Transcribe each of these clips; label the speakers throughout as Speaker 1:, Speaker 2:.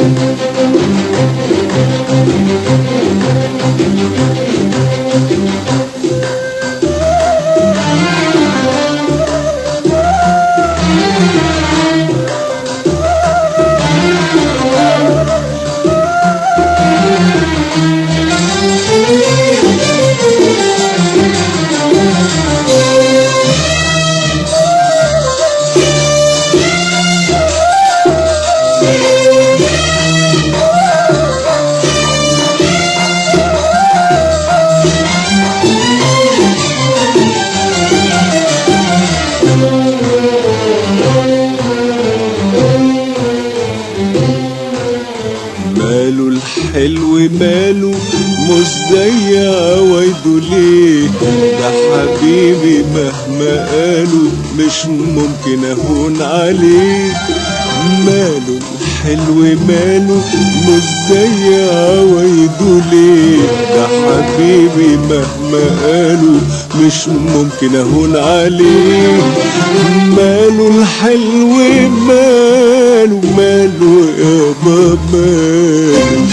Speaker 1: ماله الحلو ماله مش زي عوايده ليه ده حبيبي مهما قالوا مش ممكن اهون عليه ماله الحلو ماله مش زي عوايده ليه ده حبيبي مهما قالوا مش ممكن اهون عليه ماله الحلو ماله ماله يابا ماله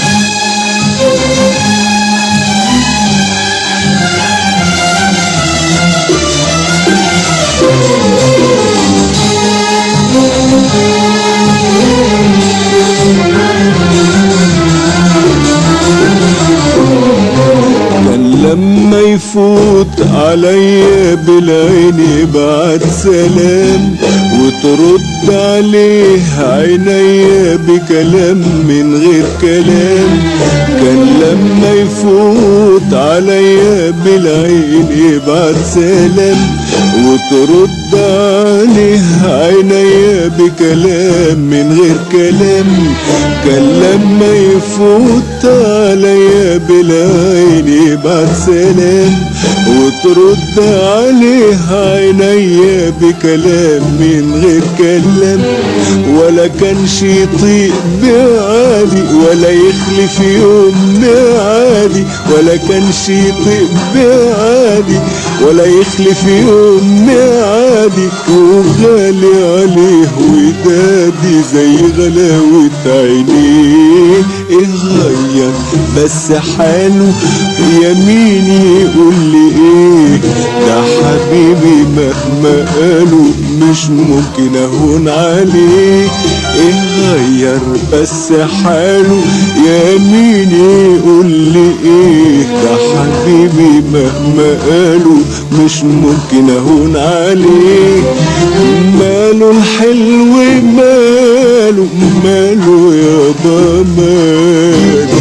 Speaker 1: كان لما يفوت عليا بالعين يبعت سلام وترد عليه عينيا بكلام من غير كلام كان لما يفوت عليا بالعين يبعت سلام وترد عليه عينيا بكلام من غير كلام كان لما يفوت عليا بالعين يبعت سلام وترد عليه عينيا بكلام من غير كلام ولا كانش يطيق بعادي ولا يخلف يوم معادي ولا كانش يطيق بعادي ولا يخلف يوم معادي وغالي عليه ودادي زي غلاوة عينيه اتغير بس حاله يميني يقول لي ايه ده حبيبي مهما قالوا مش ممكن اهون عليه اتغير بس حاله يميني يقول لي ايه ده حبيبي مهما قالوا مش ممكن اهون عليه ماله الحلو ماله ماله يابا ماله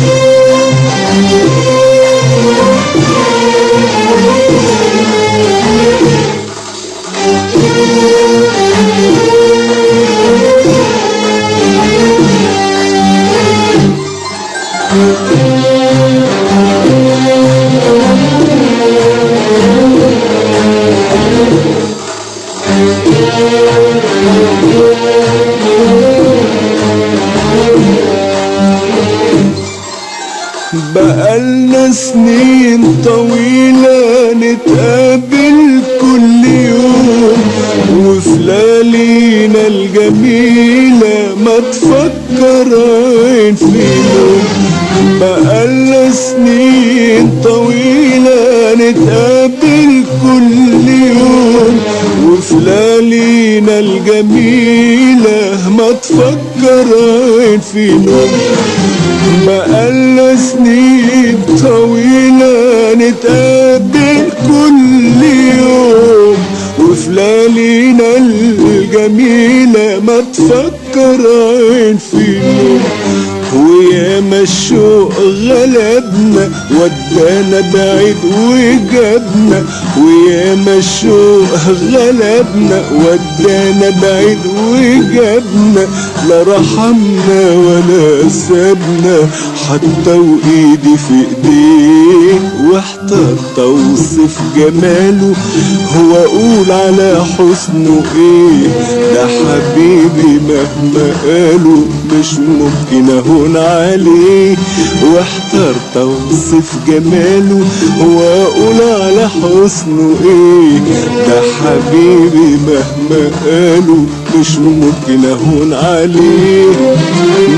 Speaker 1: بقالنا سنين طويلة نتقابل كل يوم وفي ليالينا الجميلة ما تفكر عين في نوم بقالنا سنين طويلة نتقابل كل يوم وفي ليالينا الجميلة ما تفكر عين في نوم بقالنا سنين طويلة نتقابل كل يوم وفي ليالينا الجميلة ما تفكر عين في نوم وياما الشوق غلبنا ودانا بعيد وجابنا وياما الشوق غلبنا ودانا بعيد وجابنا لا رحمنا ولا سابنا حتى وايدي في ايديه واحترت اوصف جماله هو اقول على حسنه ايه ده حبيبي مهما قالوا مش ممكن اهون عليه واحترت اوصف جماله واقول على حسنه ايه ده حبيبي مهما قالوا مش ممكن اهون عليه ما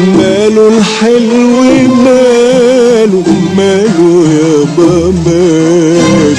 Speaker 1: ماله الحلو ماله ماله يابا ماله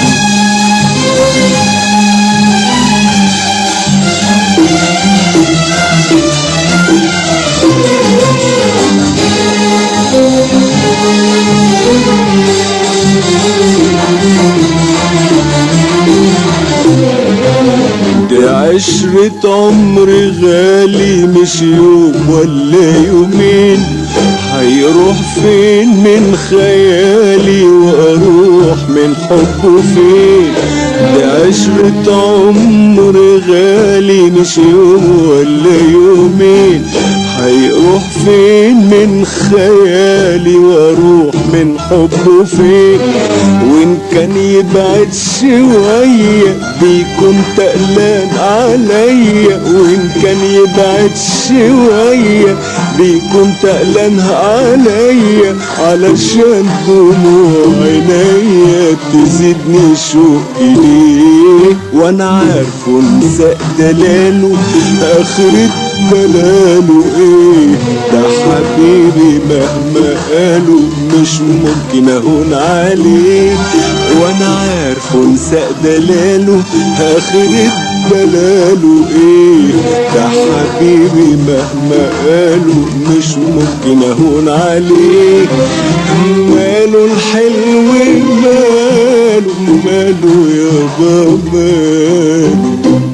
Speaker 1: دي عشرة عمر غالي مش يوم ولا يومين هيروح فين من خيالي واروح من حبه فين دي عشرة عمر غالي مش يوم ولا يومين هيروح فين من خيالي واروح من حبه فين وان كان يبعد شوية بيكون تقلان عليا وان كان يبعد شوية بيكون تقلان عليا علشان دموع عينيا تزيدني شوقي ليه وانا عارفه انسى دلاله اخرة دلاله ايه ده حبيبي مهما قالوا مش ممكن اهون عليه وانا عارفه انسى دلاله اخرة دلاله ايه ده حبيبي مهما قالوا مش ممكن اهون عليه ماله الحلو ماله ماله يابا ماله